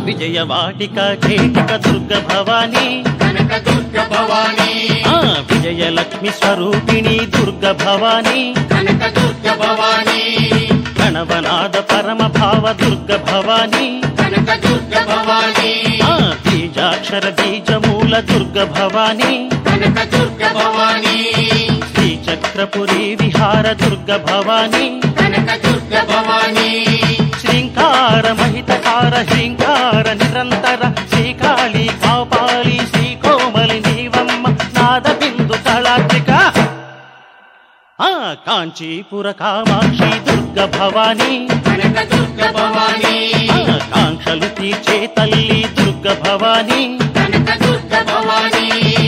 విజయవాటిక చేటిక దుర్గ భవానీ కనక దుర్గ భవానీ ఆ విజయలక్ష్మి స్వరూపిణి దుర్గ భవానీ కనక దుర్గ భవానీ గణవనాద పరమ భావ దుర్గ భవానీ కనక దుర్గ భవానీ ఆ బీజాక్షర బీజమూల దుర్గ భవానీ కనక దుర్గ భవానీ శ్రీచక్రపురి విహార దుర్గ భవానీ కనక దుర్గ భవానీ శ్రీంకార మహితకార శ్రీంకార నిరంతర శ్రీకాళి కాపాలి శ్రీకోమలి నీవమ్మ నాద బిందు కళాత్రిక ఆ కాంచీపుర కామాక్షి దుర్గ భవానీ కనక దుర్గ భవానీ ఆ కాంక్షలు తీర్చే తల్లి దుర్గ భవానీ కనక దుర్గ భవానీ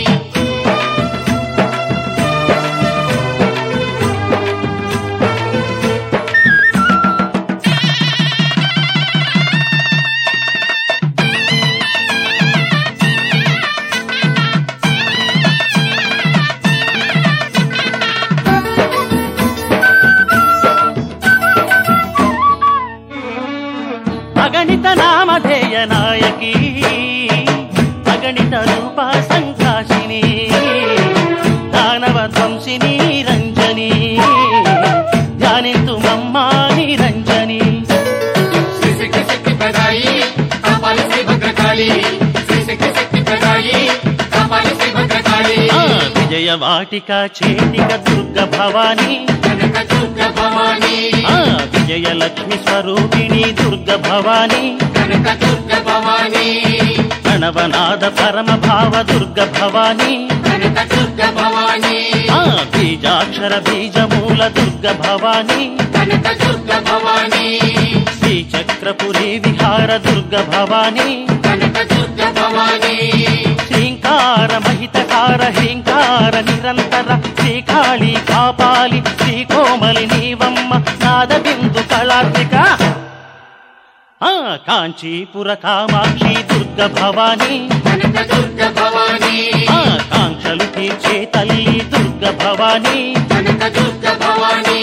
అగణిత నామధేయ నాయకి అగణిత రూప సంకాశిని దానవ ధ్వంసిని రంజని ధ్యానింతు మమ్మాని రంజని శ్రీ శక్తి శక్తి ప్రదాయి కాపాలి శ్రీ భద్రకాళి శ్రీ శక్తి శక్తి ప్రదాయి కాపాలి శ్రీ భద్రకాళి ఆ విజయవాటిక చేటిక దుర్గ భవానీ కనక దుర్గ భవానీ ఆ విజయలక్ష్మి స్వరూపిణి దుర్గ భవానీ కనక దుర్గ భవానీ ప్రణవనాద పరమ భావ దుర్గ భవానీ కనక దుర్గ భవానీ ఆ బీజాక్షర బీజమూల దుర్గ భవానీ కనక దుర్గ భవానీ శ్రీచక్రపురి విహార దుర్గ భవానీ కనక దుర్గ భవానీ శ్రీంకార మహితకార హ్రీంకార నిరంతర శ్రీకాళి కాపాలి శ్రీకోమలి నీవమ్మ నాద బిందు కళాత్రిక ఆ కాంచీపుర కామాక్షి దుర్గ భవానీ కనక దుర్గ భవానీ ఆ కాంక్షలు తీర్చే తల్లి దుర్గ భవానీ కనక దుర్గ భవానీ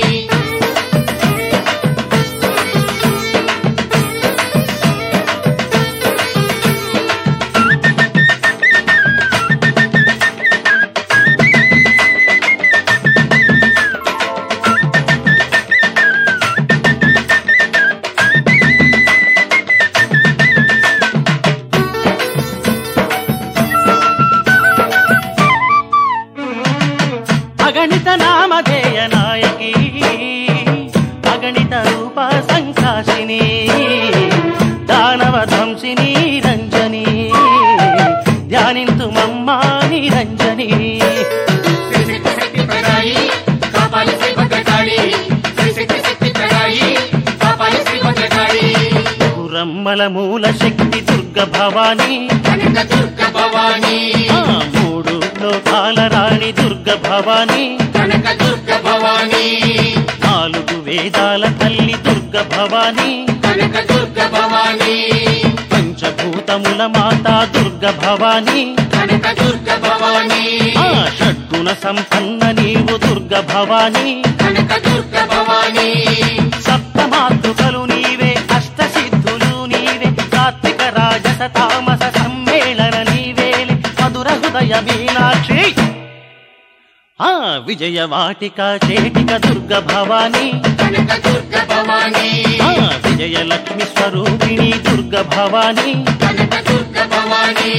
అగణిత నామధేయ నాయకి అగణిత రూప సంకాశిని దానవ ధ్వంసిని రంజని ధ్యానింతు మమ్మాని రంజని శ్రీ శక్తి శక్తి ప్రదాయి కాపాలి శ్రీ భద్రకాళి శ్రీ శక్తి శక్తి ప్రదాయి కాపాలి శ్రీ భద్రకాళి గురమ్మల మూల శక్తి దుర్గ భవానీ కనక దుర్గ భవానీ ఆ మూడు లోకాల రాణి దుర్గ భవానీ కనక దుర్గ భవానీ నాలుగు వేదాల తల్లి దుర్గ భవానీ కనక దుర్గ భవానీ పంచభూతముల మాతా దుర్గ భవానీ కనక దుర్గ భవానీ ఆ షడ్గుణ సంపన్న నీవు దుర్గ భవానీ కనక దుర్గ భవానీ సప్తమాతృకలు నీవే అష్ట సిద్ధులు నీవే సాత్విక రాజస తామస సమ్మేళన నీవేలి మధుర హృదయ మీనాక్షి ఆ విజయవాటిక చేటిక దుర్గ భవానీ కనక దుర్గ భవానీ ఆ విజయలక్ష్మి స్వరూపిణి దుర్గ భవానీ కనక దుర్గ భవానీ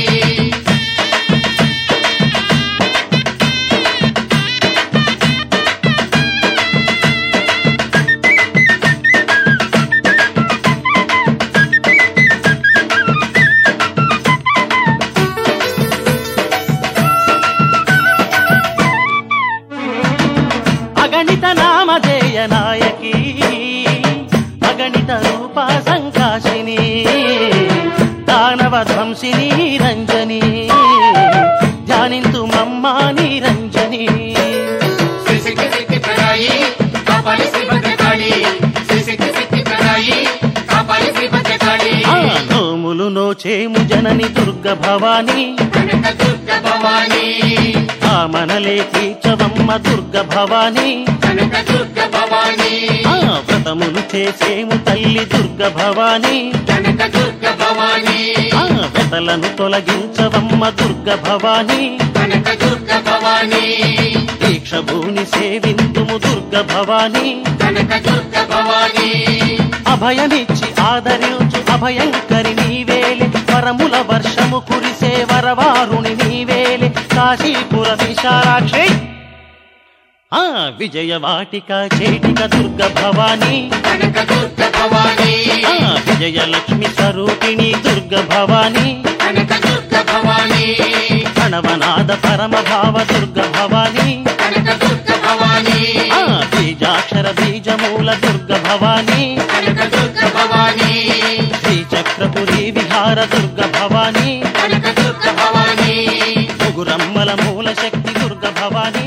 అగణిత నామధేయ నాయకి అగణిత రూప సంకాశిని దానవ ధ్వంసిని రంజని ధ్యానింతు మమ్మాని రంజని శ్రీ శక్తి శక్తి ప్రదాయి కాపాలి శ్రీ భద్రకాళి శ్రీ శక్తి శక్తి ప్రదాయి కాపాలి శ్రీ భద్రకాళి ఆ నోములు నోచేము జనని దుర్గ భవానీ కనక దుర్గ భవానీ ఆ కామనలే తీర్చవమ్మ దుర్గ భవానీ కనక దుర్గ భవానీ ఆ వ్రతములు చేసేము తల్లి దుర్గ భవానీ కనక దుర్గ భవానీ ఆ వెతలను తొలగించవమ్మ దుర్గ భవానీ కనక దుర్గ భవానీ దీక్ష భూని సేవింతుము దుర్గ భవానీ కనక దుర్గ భవానీ అభయమిచ్చి ఆదరించు అభయంకరి నీవేలే వరముల వర్షము కురిసే వరవారుని నీవేలే కాశీపుర విశాలాక్షి ఆ విజయవాటిక చేటిక దుర్గ భవానీ కనక దుర్గ భవానీ ఆ విజయలక్ష్మి స్వరూపిణి దుర్గ భవానీ కనక దుర్గ భవానీ ప్రణవనాద పరమ భావ దుర్గ భవానీ కనక దుర్గ భవానీ ఆ బీజాక్షర బీజమూల దుర్గ భవానీ కనక దుర్గ భవానీ శ్రీచక్రపురి విహార దుర్గ భవానీ కనక దుర్గ భవానీ ముగురమ్మల మూల శక్తి దుర్గ భవానీ